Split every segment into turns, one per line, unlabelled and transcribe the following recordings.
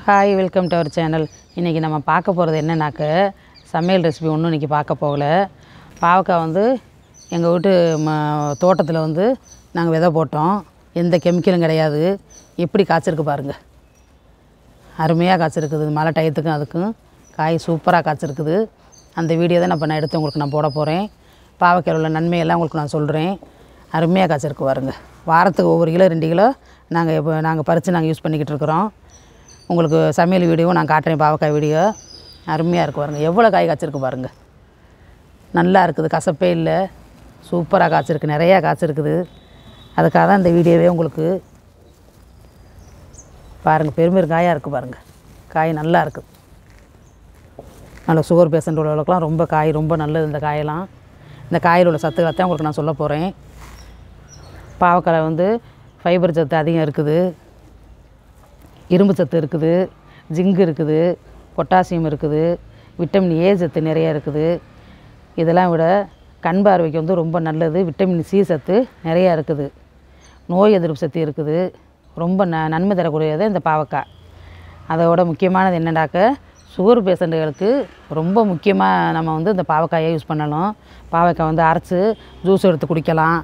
hi welcome to our channel இன்றைக்கி நம்ம பார்க்க போகிறது என்னன்னாக்க சமையல் ரெசிபி ஒன்றும் இன்றைக்கி பார்க்க போகல பாவக்காய் வந்து எங்கள் வீட்டு ம தோட்டத்தில் வந்து நாங்கள் விதை போட்டோம் எந்த கெமிக்கலும் கிடையாது எப்படி காய்ச்சிருக்கு பாருங்கள் அருமையாக காய்ச்சிருக்குது மழை டயத்துக்கும் அதுக்கும் காய் சூப்பராக காய்ச்சிருக்குது அந்த வீடியோ தான் நான் இப்போ நான் எடுத்து உங்களுக்கு நான் போட போகிறேன் பாவக்காயில் உள்ள நன்மையெல்லாம் உங்களுக்கு நான் சொல்கிறேன் அருமையாக காய்ச்சிருக்கு பாருங்க வாரத்துக்கு ஒவ்வொரு கிலோ ரெண்டு கிலோ நாங்கள் இப்போ நாங்கள் பறித்து நாங்கள் யூஸ் பண்ணிக்கிட்டு இருக்கிறோம் உங்களுக்கு சமையல் வீடியோவும் நான் காட்டுறேன் பாவக்காய் வீடியோ அருமையாக இருக்கு பாருங்க எவ்வளோ காய் காய்ச்சிருக்கு பாருங்கள் நல்லா இருக்குது கசப்பே இல்லை சூப்பராக காய்ச்சிருக்கு நிறையா காய்ச்சிருக்குது அதுக்காக தான் இந்த வீடியோவே உங்களுக்கு பாருங்கள் பெருமெரு காயாக இருக்குது பாருங்கள் காய் நல்லா இருக்குது நல்ல சுகர் பேஷண்ட் உள்ளவங்களுக்குலாம் ரொம்ப காய் ரொம்ப நல்லது இந்த காயெல்லாம் இந்த காயில் உள்ள சத்துக்களை தான் உங்களுக்கு நான் சொல்ல போகிறேன் பாவக்காய் வந்து ஃபைபர் சத்து அதிகம் இருக்குது இரும்பு சத்து இருக்குது ஜிங்கு இருக்குது பொட்டாசியம் இருக்குது விட்டமின் ஏ சத்து நிறைய இருக்குது இதெல்லாம் விட கண் பார்வைக்கு வந்து ரொம்ப நல்லது விட்டமின் சி சத்து நிறையா இருக்குது நோய் எதிர்ப்பு சக்தி இருக்குது ரொம்ப ந நன்மை தரக்கூடியது இந்த பாவக்காய் அதோட முக்கியமானது என்னடாக்க சுகர் பேஷண்ட்டுகளுக்கு ரொம்ப முக்கியமாக நம்ம வந்து இந்த பாவக்காயை யூஸ் பண்ணணும் பாவக்காய் வந்து அரைச்சி ஜூஸ் எடுத்து குடிக்கலாம்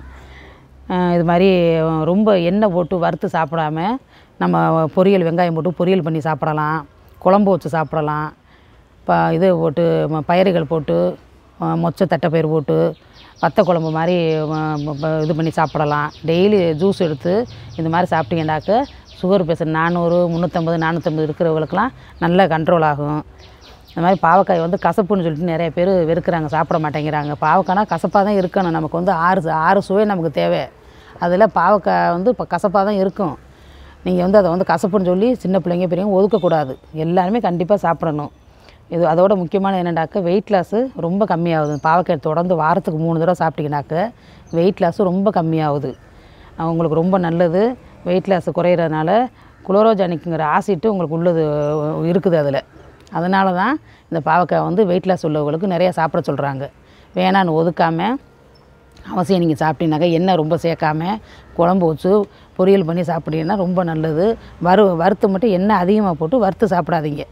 அஹ் இது மாதிரி ரொம்ப எண்ணெய் போட்டு வறுத்து சாப்பிடாம நம்ம பொரியல் வெங்காயம் போட்டு பொரியல் பண்ணி சாப்பிடலாம் குழம்பு வச்சு சாப்பிடலாம் இப்போ இது போட்டு ம- பயிறுகள் போட்டு அஹ் மொச்சை தட்டைப்பயிறு போட்டு வத்த குழம்பு மாதிரி அஹ் ம- ப- இது பண்ணி சாப்பிடலாம் டெய்லி ஜூஸ் எடுத்து இந்த மாதிரி சாப்பிட்டீங்கன்னாக்க சுகர் பேஷண்ட் நானூறு முந்நூற்றம்பது நானூற்றம்பது இருக்கிறவங்களுக்குலாம் நல்லா கண்ட்ரோல் ஆகும் இந்த மாதிரி பாவக்காய் வந்து கசப்புன்னு சொல்லிட்டு நிறைய பேர் வெறுக்கிறாங்க சாப்பிட மாட்டேங்கிறாங்க பாவக்காய்னா கசப்பாக தான் இருக்கணும் நமக்கு வந்து ஆறு ஆறு சுவை நமக்கு தேவை அதில் பாவக்காய் வந்து இப்போ கசப்பாக தான் இருக்கும் நீங்கள் வந்து அதை வந்து கசப்புன்னு சொல்லி சின்ன பிள்ளைங்க பெரியவங்க ஒதுக்கக்கூடாது எல்லாருமே கண்டிப்பாக சாப்பிடணும் இது அதோட முக்கியமான என்னடாக்க வெயிட் லாஸு ரொம்ப கம்மியாகுது பாவக்காய் தொடர்ந்து வாரத்துக்கு மூணு தடவை சாப்பிட்டீங்கன்னாக்க வெயிட் லாஸு ரொம்ப கம்மியாகுது அஹ் உங்களுக்கு ரொம்ப நல்லது வெயிட் லாஸ் குறையிறதுனால குளோரோஜானிக்குங்கிற ஆசிட்டு உங்களுக்கு உள்ளது அஹ், இருக்குது அதில் அதனால தான் இந்த பாவக்காய் வந்து வெயிட் லாஸ் உள்ளவங்களுக்கு நிறைய சாப்பிட சொல்கிறாங்க வேணான்னு ஒதுக்காமல் அவசியம் நீங்கள் சாப்பிட்டீங்கன்னாக்கா எண்ணெய் ரொம்ப சேர்க்காம குழம்பு வச்சு பொரியல் பண்ணி சாப்பிட்டீங்கன்னா ரொம்ப நல்லது வறு வறுத்து மட்டும் எண்ணெய் அதிகமாக போட்டு வறுத்து சாப்பிடாதீங்க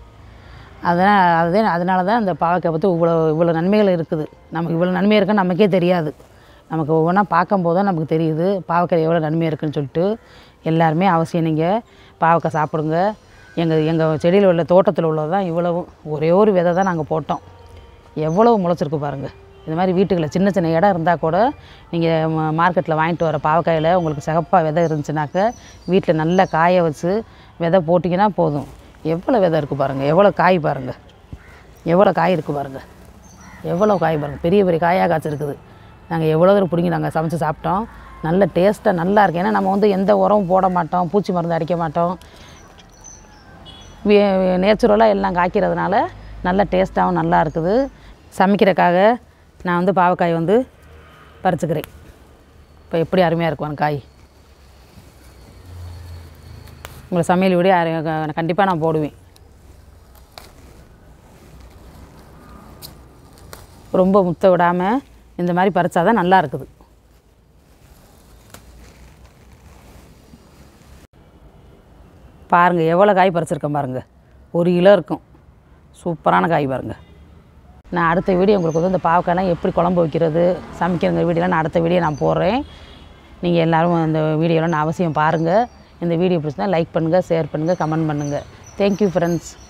அதனால் அதுதான் அதனால தான் இந்த பாவக்காய் பற்றி இவ்வளோ இவ்வளோ நன்மைகள் இருக்குது நமக்கு இவ்வளோ நன்மை இருக்குன்னு நமக்கே தெரியாது நமக்கு ஒவ்வொன்றா பார்க்கும்போது தான் நமக்கு தெரியுது பாவக்காய் எவ்வளோ நன்மை இருக்குன்னு சொல்லிட்டு எல்லாருமே அவசியம் நீங்கள் பாவக்காய் சாப்பிடுங்க எங்கள் எங்கள் செடியில் உள்ள தோட்டத்தில் உள்ளது தான் இவ்வளவும் ஒரே ஒரு விதை தான் நாங்கள் போட்டோம் எவ்வளவு முளைச்சிருக்கு பாருங்கள் இது மாதிரி வீட்டுகளில் சின்ன சின்ன இடம் இருந்தால் கூட நீங்கள் மார்க்கெட்டில் வாங்கிட்டு வர பாவக்காயில் உங்களுக்கு சிகப்பாக விதை இருந்துச்சுனாக்க வீட்டில் நல்லா காய வச்சு விதை போட்டிங்கன்னா போதும் எவ்வளோ விதை இருக்குது பாருங்கள் எவ்வளோ காய் பாருங்கள் எவ்வளோ காய் இருக்குது பாருங்கள் எவ்வளோ காய் பாருங்கள் பெரிய பெரிய காயாக காய்ச்சிருக்குது நாங்கள் எவ்வளோ தூரம் பிடிங்கி நாங்கள் சமைச்சு சாப்பிட்டோம் நல்ல டேஸ்ட்டாக நல்லா இருக்கு ஏன்னா நம்ம வந்து எந்த உரமும் போட மாட்டோம் பூச்சி மருந்து அடிக்க மாட்டோம் நேச்சுரலாக எல்லாம் காய்க்கிறதுனால நல்ல டேஸ்ட்டாகவும் நல்லா இருக்குது சமைக்கிறக்காக நான் வந்து பாவக்காய் வந்து பறிச்சுக்கிறேன் இப்போ எப்படி அருமையாக இருக்கும் காய் உங்களை சமையல் வீடியோ கண்டிப்பாக நான் போடுவேன் ரொம்ப முத்த விடாமல் இந்த மாதிரி பறிச்சா தான் நல்லா இருக்குது பாருங்கள் எவ்வளோ காய் பறிச்சிருக்கேன் பாருங்கள் ஒரு கிலோ இருக்கும் சூப்பரான காய் பாருங்கள் நான் அடுத்த வீடியோ உங்களுக்கு வந்து இந்த பாவக்காய்லாம் எப்படி குழம்பு வைக்கிறது சமைக்கிறங்கிற வீடியோலாம் நான் அடுத்த வீடியோ நான் போடுறேன் நீங்கள் எல்லோரும் இந்த வீடியோலாம் நான் அவசியம் பாருங்கள் இந்த வீடியோ பிடிச்சினா லைக் பண்ணுங்கள் ஷேர் பண்ணுங்கள் கமெண்ட் பண்ணுங்கள் தேங்க்யூ ஃப்ரெண்ட்ஸ்